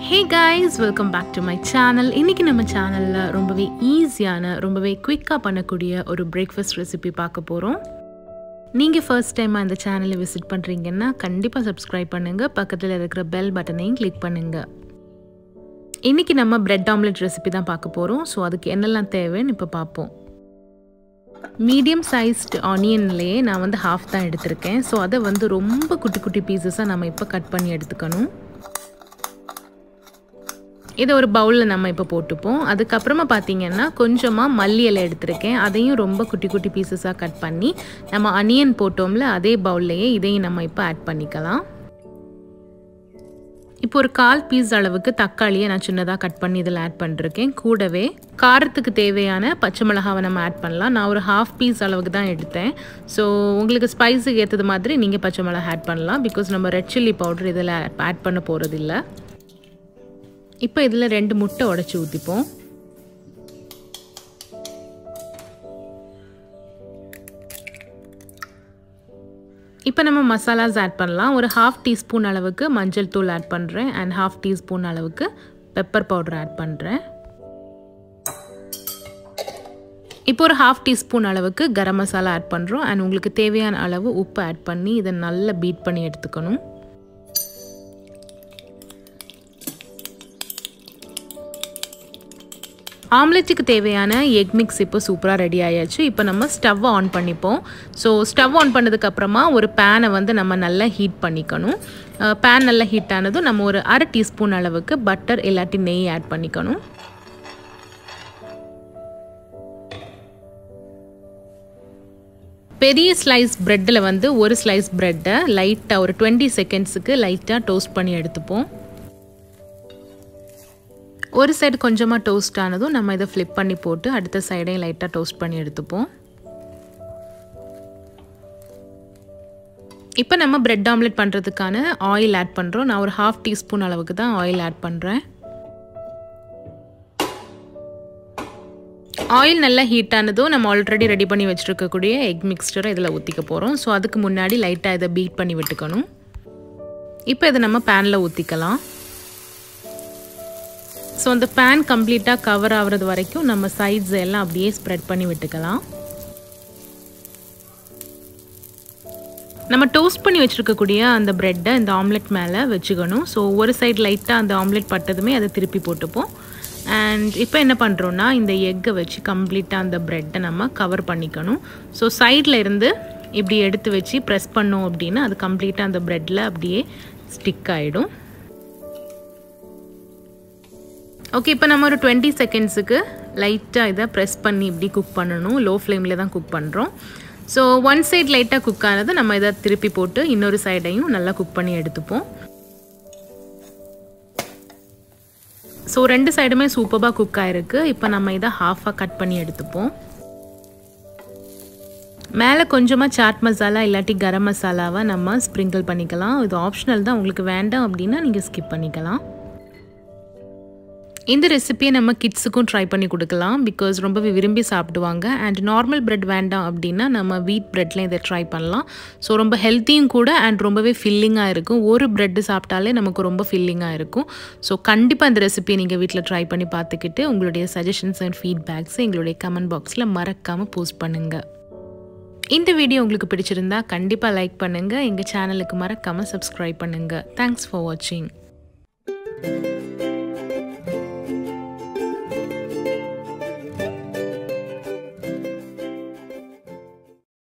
hey guys welcome back to my channel இன்றைக்கி நம்ம சேனலில் ரொம்பவே ஈஸியான ரொம்பவே குயிக்காக பண்ணக்கூடிய ஒரு பிரேக்ஃபாஸ்ட் ரெசிபி பார்க்க போகிறோம் நீங்கள் ஃபர்ஸ்ட் டைமாக இந்த சேனலை விசிட் பண்ணுறீங்கன்னா கண்டிப்பாக சப்ஸ்கிரைப் பண்ணுங்கள் பக்கத்தில் இருக்கிற பெல் பட்டனையும் கிளிக் பண்ணுங்கள் இன்றைக்கி நம்ம பிரெட் ஆம்லெட் ரெசிபி தான் பார்க்க போகிறோம் ஸோ அதுக்கு என்னெல்லாம் தேவைன்னு இப்போ பார்ப்போம் மீடியம் சைஸ்டு ஆனியன்லேயே நான் வந்து ஹாஃப் தான் எடுத்திருக்கேன் ஸோ அதை வந்து ரொம்ப குட்டி குட்டி பீசஸாக நம்ம இப்போ கட் பண்ணி எடுத்துக்கணும் இதை ஒரு பவுலில் நம்ம இப்போ போட்டுப்போம் அதுக்கப்புறமா பார்த்தீங்கன்னா கொஞ்சமாக மல்லி இலை எடுத்திருக்கேன் அதையும் ரொம்ப குட்டி குட்டி பீசஸாக கட் பண்ணி நம்ம அனியன் போட்டோம்ல அதே பவுல்லையே இதையும் நம்ம இப்போ ஆட் பண்ணிக்கலாம் இப்போ ஒரு கால் பீஸ் அளவுக்கு தக்காளியை நான் சின்னதாக கட் பண்ணி இதில் ஆட் பண்ணிருக்கேன் கூடவே காரத்துக்கு தேவையான பச்சை மிளகாவை நம்ம ஆட் பண்ணலாம் நான் ஒரு ஹாஃப் பீஸ் அளவுக்கு தான் எடுத்தேன் ஸோ உங்களுக்கு ஸ்பைஸுக்கு ஏற்றது மாதிரி நீங்கள் பச்சை மிளகா ஆட் பண்ணலாம் பிகாஸ் நம்ம ரெட் சில்லி பவுடர் இதில் ஆட் பண்ண போகிறது இல்லை இப்போ இதில் ரெண்டு முட்டை உடச்சி ஊற்றிப்போம் இப்போ நம்ம மசாலாஸ் ஆட் பண்ணலாம் ஒரு ஹாஃப் டீஸ்பூன் அளவுக்கு மஞ்சள் தூள் ஆட் பண்ணுறேன் அண்ட் ஹாஃப் டீஸ்பூன் அளவுக்கு பெப்பர் பவுடர் ஆட் பண்ணுறேன் இப்போ ஒரு ஹாஃப் டீஸ்பூன் அளவுக்கு கரம் மசாலா ஆட் பண்ணுறோம் அண்ட் உங்களுக்கு தேவையான அளவு உப்பு ஆட் பண்ணி இதை நல்லா பீட் பண்ணி எடுத்துக்கணும் ஆம்லெட்டுக்கு தேவையான எக் மிக்ஸ் இப்போ சூப்பராக ரெடி ஆயாச்சு இப்போ நம்ம ஸ்டவ் ஆன் பண்ணிப்போம் ஸோ ஸ்டவ் ஆன் பண்ணதுக்கப்புறமா ஒரு பேனை வந்து நம்ம நல்லா ஹீட் பண்ணிக்கணும் பேன் நல்லா ஹீட் ஆனதும் நம்ம ஒரு அரை டீஸ்பூன் அளவுக்கு பட்டர் இல்லாட்டி நெய் ஆட் பண்ணிக்கணும் பெரிய ஸ்லைஸ் ப்ரெட்டில் வந்து ஒரு ஸ்லைஸ் ப்ரெட்டை லைட்டாக ஒரு டுவெண்ட்டி செகண்ட்ஸுக்கு லைட்டாக டோஸ்ட் பண்ணி எடுத்துப்போம் ஒரு சைடு கொஞ்சமாக டோஸ்ட் ஆனதும் நம்ம இதை ஃப்ளிப் பண்ணி போட்டு அடுத்த சைடையும் லைட்டாக டோஸ்ட் பண்ணி எடுத்துப்போம் இப்போ நம்ம பிரெட் ஆம்லெட் பண்ணுறதுக்கான ஆயில் ஆட் பண்ணுறோம் நான் ஒரு ஹாஃப் டீஸ்பூன் அளவுக்கு தான் ஆயில் ஆட் பண்ணுறேன் ஆயில் நல்லா ஹீட் ஆனதும் நம்ம ஆல்ரெடி ரெடி பண்ணி வச்சுருக்கக்கூடிய எக் மிக்ஸ்டரை இதில் ஊற்றிக்க போகிறோம் ஸோ அதுக்கு முன்னாடி லைட்டாக இதை பீட் பண்ணி விட்டுக்கணும் இப்போ இதை நம்ம பேனில் ஊற்றிக்கலாம் ஸோ அந்த பேன் கம்ப்ளீட்டாக கவர் ஆகிறது வரைக்கும் நம்ம சைட்ஸ் எல்லாம் அப்படியே ஸ்ப்ரெட் பண்ணி விட்டுக்கலாம் நம்ம டோஸ்ட் பண்ணி வச்சுருக்கக்கூடிய அந்த ப்ரெட்டை இந்த ஆம்லெட் மேலே வச்சுக்கணும் ஸோ ஒரு சைடு லைட்டாக அந்த ஆம்லெட் பட்டதுமே அதை திருப்பி போட்டுப்போம் அண்ட் இப்போ என்ன பண்ணுறோன்னா இந்த எக்கை வச்சு கம்ப்ளீட்டாக அந்த ப்ரெட்டை நம்ம கவர் பண்ணிக்கணும் ஸோ சைடில் இருந்து இப்படி எடுத்து வச்சு ப்ரெஸ் பண்ணோம் அப்படின்னா அது கம்ப்ளீட்டாக அந்த ப்ரெட்டில் அப்படியே ஸ்டிக் ஆகிடும் ஓகே இப்போ நம்ம ஒரு டுவெண்ட்டி செகண்ட்ஸுக்கு லைட்டாக இதை ப்ரெஸ் பண்ணி இப்படி குக் பண்ணணும் லோ ஃப்ளேமில் தான் குக் பண்ணுறோம் ஸோ ஒன் சைட் லைட்டாக குக் ஆனது நம்ம இதை திருப்பி போட்டு இன்னொரு சைடையும் நல்லா குக் பண்ணி எடுத்துப்போம் ஸோ ரெண்டு சைடுமே சூப்பராக குக் ஆகிருக்கு இப்போ நம்ம இதை ஹாஃபாக கட் பண்ணி எடுத்துப்போம் மேலே கொஞ்சமாக சாட் மசாலா இல்லாட்டி கரம் மசாலாவை நம்ம ஸ்ப்ரிங்கிள் பண்ணிக்கலாம் இது ஆப்ஷனல் தான் உங்களுக்கு வேண்டாம் அப்படின்னா நீங்கள் ஸ்கிப் பண்ணிக்கலாம் இந்த ரெசிபியை நம்ம கிட்ஸுக்கும் ட்ரை பண்ணி கொடுக்கலாம் பிகாஸ் ரொம்பவே விரும்பி சாப்பிடுவாங்க அண்ட் நார்மல் ப்ரெட் வேண்டாம் அப்படின்னா நம்ம வீட் ப்ரெட்ல இதை ட்ரை பண்ணலாம் ஸோ ரொம்ப ஹெல்த்தியும் கூட அண்ட் ரொம்பவே ஃபில்லிங்காக இருக்கும் ஒரு ப்ரெட்டு சாப்பிட்டாலே நமக்கு ரொம்ப ஃபில்லிங்காக இருக்கும் ஸோ கண்டிப்பாக இந்த ரெசிபியை நீங்கள் வீட்டில் ட்ரை பண்ணி பார்த்துக்கிட்டு உங்களுடைய சஜஷன்ஸ் அண்ட் ஃபீட்பேக்ஸை எங்களுடைய கமெண்ட் பாக்ஸில் மறக்காமல் போஸ்ட் பண்ணுங்கள் இந்த வீடியோ உங்களுக்கு பிடிச்சிருந்தா கண்டிப்பாக லைக் பண்ணுங்கள் எங்கள் சேனலுக்கு மறக்காமல் சப்ஸ்கிரைப் பண்ணுங்கள் தேங்க்ஸ் ஃபார் வாட்சிங்